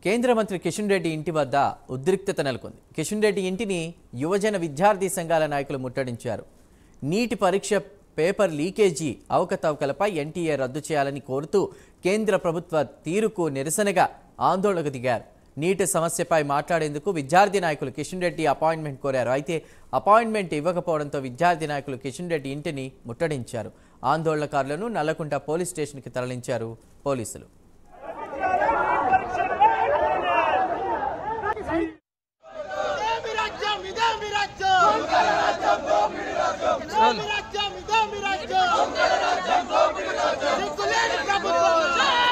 కేంద్ర మంత్రి కిషన్ రెడ్డి ఇంటి వద్ద ఉద్రిక్తత నెలకొంది కిషన్ రెడ్డి ఇంటిని యువజన విద్యార్థి సంఘాల నాయకులు ముట్టడించారు నీటి పరీక్ష పేపర్ లీకేజీ అవకతవకలపై ఎన్టీఏ రద్దు చేయాలని కోరుతూ కేంద్ర ప్రభుత్వ తీరుకు నిరసనగా ఆందోళనకు దిగారు నీటి సమస్యపై మాట్లాడేందుకు విద్యార్థి నాయకులు కిషన్ రెడ్డి అపాయింట్మెంట్ కోరారు అయితే అపాయింట్మెంట్ ఇవ్వకపోవడంతో విద్యార్థి నాయకులు కిషన్ రెడ్డి ఇంటిని ముట్టడించారు ఆందోళనకారులను నల్లకుంట పోలీస్ స్టేషన్కి తరలించారు పోలీసులు ఇదేమి రాజ్యం ఇదేమి రాజ్యం ఇదేమి రాజ్యం ఇదేమి రాజ్యం సిగ్గులేని ప్రభుత్వం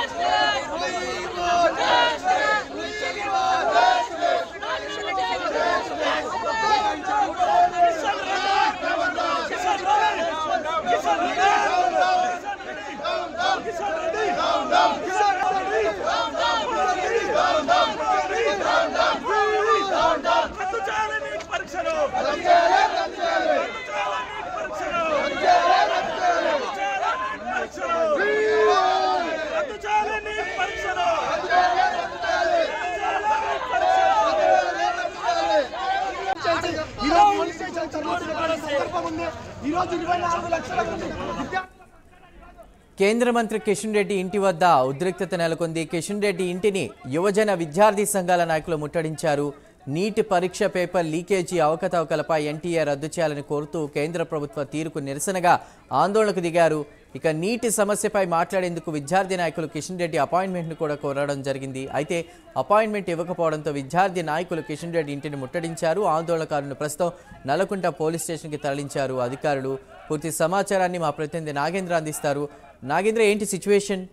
రద్దు చేయాలి నీట్ పరీక్షలు రద్దు చేయాలి నీట్ పరీక్షలు రద్దు చేయాలి నీట్ పరీక్షలు రద్దు చేయాలి నీట్ పరీక్షలు రద్దు చేయాలి నీట్ పరీక్షలు ఈరోజు పోలీస్ స్టేషన్ చదువుతున్న సందర్భం ఉంది ఈరోజు ఇరవై నాలుగు లక్షల మంది విద్యార్థులు కేంద్ర మంత్రి కిషన్ రెడ్డి ఇంటి వద్ద ఉద్రిక్తత నెలకొంది కిషన్ రెడ్డి ఇంటిని యువజన విద్యార్థి సంఘాల నాయకులు ముట్టడించారు నీటి పరీక్ష పేపర్ లీకేజీ అవకతవకలపై ఎన్టీఏ రద్దు చేయాలని కోరుతూ కేంద్ర ప్రభుత్వ తీరుకు నిరసనగా ఆందోళనకు దిగారు ఇక నీటి సమస్యపై మాట్లాడేందుకు విద్యార్థి నాయకులు కిషన్ రెడ్డి అపాయింట్మెంట్ను కూడా కోరడం జరిగింది అయితే అపాయింట్మెంట్ ఇవ్వకపోవడంతో విద్యార్థి నాయకులు కిషన్ రెడ్డి ఇంటిని ముట్టడించారు ఆందోళనకారులను ప్రస్తుతం నల్లకుంట పోలీస్ స్టేషన్కి తరలించారు అధికారులు పూర్తి సమాచారాన్ని మా ప్రతినిధి నాగేంద్ర అందిస్తారు నాగేంద్ర ఏంటి సిచ్యువేషన్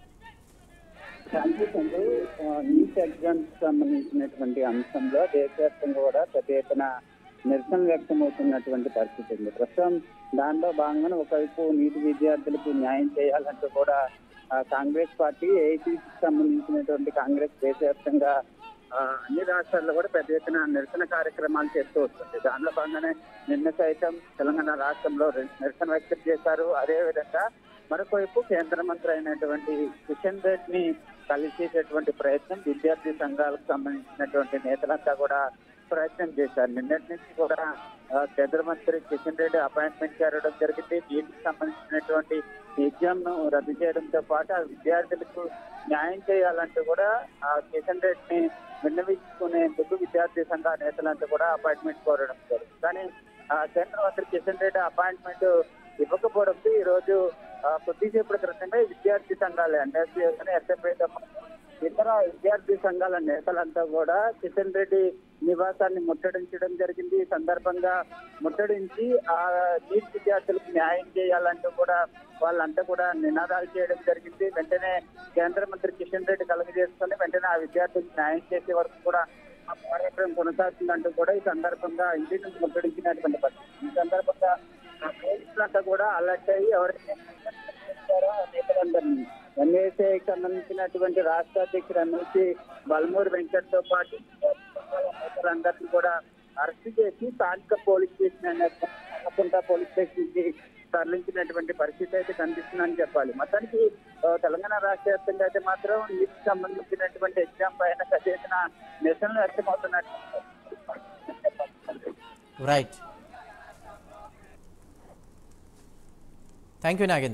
థ్యాంక్ యూ చంద్రు ఆ, నీట్ ఎగ్జామ్స్ సంబంధించినటువంటి అంశంలో దేశవ్యాప్తంగా కూడా పెద్ద ఎత్తున నిరసన వ్యక్తమవుతున్నటువంటి పరిస్థితి ఉంది ప్రస్తుతం దానిలో భాగంగానే ఒకవైపు నీటి విద్యార్థులకు న్యాయం చేయాలంటూ కూడా ఆ, కాంగ్రెస్ పార్టీ ఏఐటీకి సంబంధించినటువంటి కాంగ్రెస్ దేశవ్యాప్తంగా ఆ, అన్ని రాష్ట్రాల్లో కూడా పెద్ద ఎత్తున నిరసన కార్యక్రమాలు చేస్తూ వస్తుంది దానిలో భాగంగానే నిన్న సైతం తెలంగాణ రాష్ట్రంలో రి- నిరసన వ్యక్తం చేశారు అదేవిధంగా మరొక వైపు కేంద్ర మంత్రి అయినటువంటి కిషన్ రెడ్డిని కలిసేటటువంటి ప్రయత్నం విద్యార్థి సంఘాలకు సంబంధించినటువంటి నేతలంతా కూడా ప్రయత్నం చేశారు నిన్నటి నుంచి కూడా ఆ, కేంద్ర మంత్రి కిషన్ రెడ్డి అపాయింట్మెంట్ చేరడం జరిగింది దీనికి సంబంధించినటువంటి ఎగ్జామ్ ను రద్దు చేయడంతో పాటు ఆ విద్యార్థులకు న్యాయం చేయాలంటూ కూడా ఆ కిషన్ రెడ్డిని విన్నవించుకునేందుకు విద్యార్థి సంఘ నేతలంతా కూడా అపాయింట్మెంట్ కోరడం జరిగింది కానీ ఆ, కేంద్ర మంత్రి కిషన్ రెడ్డి అపాయింట్మెంట్ ఇవ్వకపోవడంతో ఈ రోజు ఆ, కొద్దిసేపటి క్రితమే విద్యార్థి సంఘాలు ఎన్ఎస్సీ ఎస్ఎఫ్ఐతో ఇతర విద్యార్థి సంఘాల నేతలంతా కూడా కిషన్ రెడ్డి నివాసాన్ని ముట్టడించడం జరిగింది ఈ సందర్భంగా ముట్టడించి ఆ నీట్ విద్యార్థులకు న్యాయం చేయాలంటూ కూడా వాళ్ళంతా కూడా నినాదాలు చేయడం జరిగింది వెంటనే కేంద్ర మంత్రి కిషన్ రెడ్డి కలుగజేసుకొని వెంటనే ఆ విద్యార్థులకు న్యాయం చేసే వరకు కూడా ఆ కార్యక్రమం కొనసాగుతుందంటూ కూడా ఈ సందర్భంగా ఇంటి నుంచి ముట్టడించినటువంటి పరిస్థితి ఈ సందర్భంగా ఆ పోలీసులంతా కూడా అలర్ట్ అయ్యి ఎవరైతే చేశారో ఆ నేతలందరినీ ఎన్ఏసీకి సంబంధించినటువంటి రాష్ట్ర అధ్యక్షుడు ఎమ్మెల్సీ బల్మూరి వెంకట్ తో పాటు నేతలందరినీ కూడా అరెస్ట్ చేసి స్థానిక పోలీస్ స్టేషన్ అనకుండా పోలీస్ స్టేషన్ కి తరలించినటువంటి పరిస్థితి అయితే కనిపిస్తుందని చెప్పాలి మొత్తానికి ఆ, తెలంగాణ రాష్ట్ర వ్యాప్తంగా అయితే మాత్రం వీటికి సంబంధించినటువంటి ఎగ్జామ్ పైన చేసిన నిరసనలు వ్యక్తమవుతున్నట్టు రైట్ థ్యాంక్ యూ నాగేంద్ర